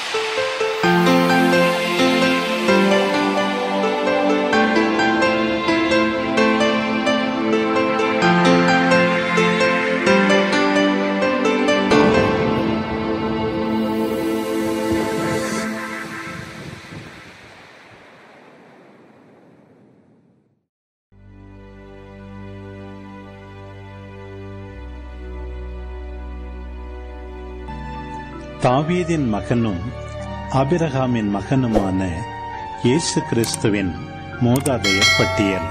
தாவீதின் மகனும் ஆபிரகாமின் மகனுமான இயேசு கிறிஸ்துவின் மூதாதையர் பட்டியல்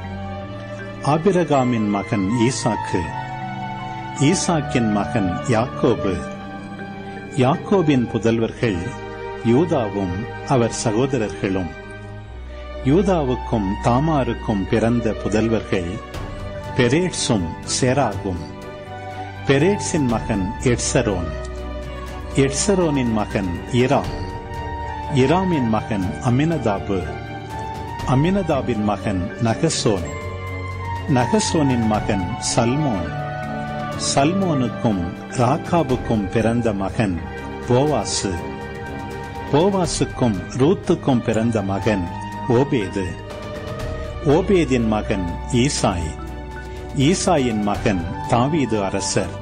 ஆபிரகாமின் மகன் ஈசாக்கு ஈசாக்கின் மகன் யாக்கோபு யாக்கோபின் புதல்வர்கள் யூதாவும் அவர் சகோதரர்களும் யூதாவுக்கும் தாமாருக்கும் பிறந்த புதல்வர்கள் பெரேட்ஸும் சேராகும் பெரேட்ஸின் மகன் எட்சரோன் எட்சரோனின் மகன் இராம் இராமின் மகன் அமினதாபு அமினதாபின் மகன் நகசோன் நகசோனின் மகன் சல்மோன் சல்மோனுக்கும் ராக்காபுக்கும் பிறந்த மகன் போவாசு போவாசுக்கும் ரூத்துக்கும் பிறந்த மகன் ஓபேது ஓபேதின் மகன் ஈசாய் ஈசாயின் மகன் தாவீது அரசர்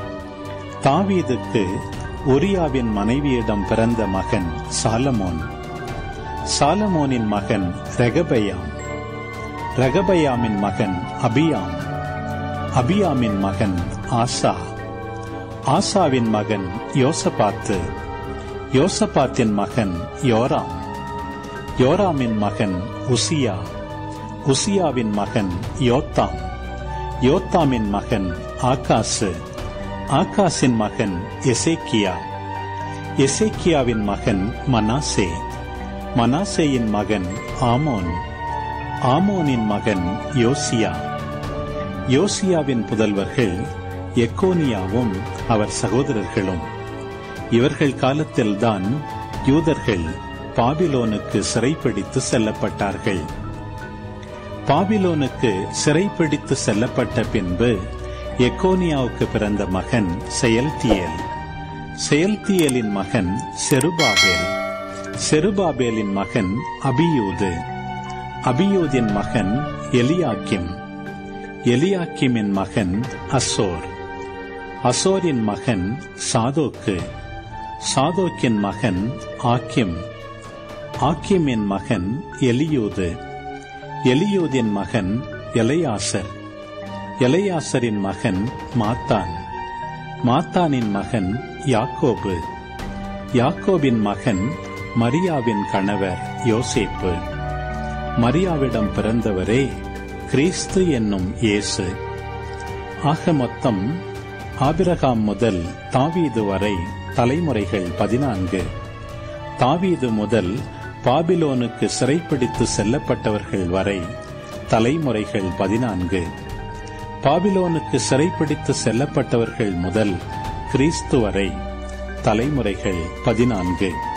தாவீதுக்கு உரியாவின் மனைவியிடம் பிறந்த மகன் சாலமோன் சாலமோனின் மகன் ரெகபயாம் ரெகபயாமின் மகன் அபியாம் அபியாமின் மகன் ஆசா ஆசாவின் மகன் யோசபாத்து யோசபாத்தின் மகன் யோராம் யோராமின் மகன் உசியா உசியாவின் மகன் யோத்தாம் யோத்தாமின் மகன் ஆகாசு ஆகாசின் மகன் எசேக்கியா எசேக்கியாவின் மகன் மனாசே மனாசேயின் மகன் ஆமோன் ஆமோனின் மகன் யோசியா யோசியாவின் புதல்வர்கள் எக்கோனியாவும் அவர் சகோதரர்களும் இவர்கள் காலத்தில்தான் யூதர்கள் பாபிலோனுக்கு சிறைப்பிடித்து செல்லப்பட்டார்கள் பாபிலோனுக்கு சிறைப்பிடித்து செல்லப்பட்ட பின்பு எக்கோனியாவுக்கு பிறந்த மகன் செயல்தியேல் செயல்தியேலின் மகன் செருபாபேல் செருபாபேலின் மகன் அபியூது அபியூதின் மகன் எலியாக்கிம் எலியாக்கிமின் மகன் அசோர் அசோரின் மகன் சாதோக்கு சாதோக்கின் மகன் ஆக்கிம் ஆக்கிமின் மகன் எலியூது எலியூதின் மகன் எலையாசர் எலையாசரின் மகன் மாத்தான் மாத்தானின் மகன் யாக்கோபு யாக்கோபின் மகன் மரியாவின் கணவர் யோசேப்பு மரியாவிடம் பிறந்தவரே கிறிஸ்து என்னும் இயேசு ஆக மொத்தம் ஆபிரகாம் முதல் தாவீது வரை தலைமுறைகள் பதினான்கு தாவீது முதல் பாபிலோனுக்கு சிறைப்பிடித்து செல்லப்பட்டவர்கள் வரை தலைமுறைகள் பதினான்கு பாபிலோனுக்கு சிறைப்பிடித்து செல்லப்பட்டவர்கள் முதல் கிறிஸ்து வரை தலைமுறைகள் பதினான்கு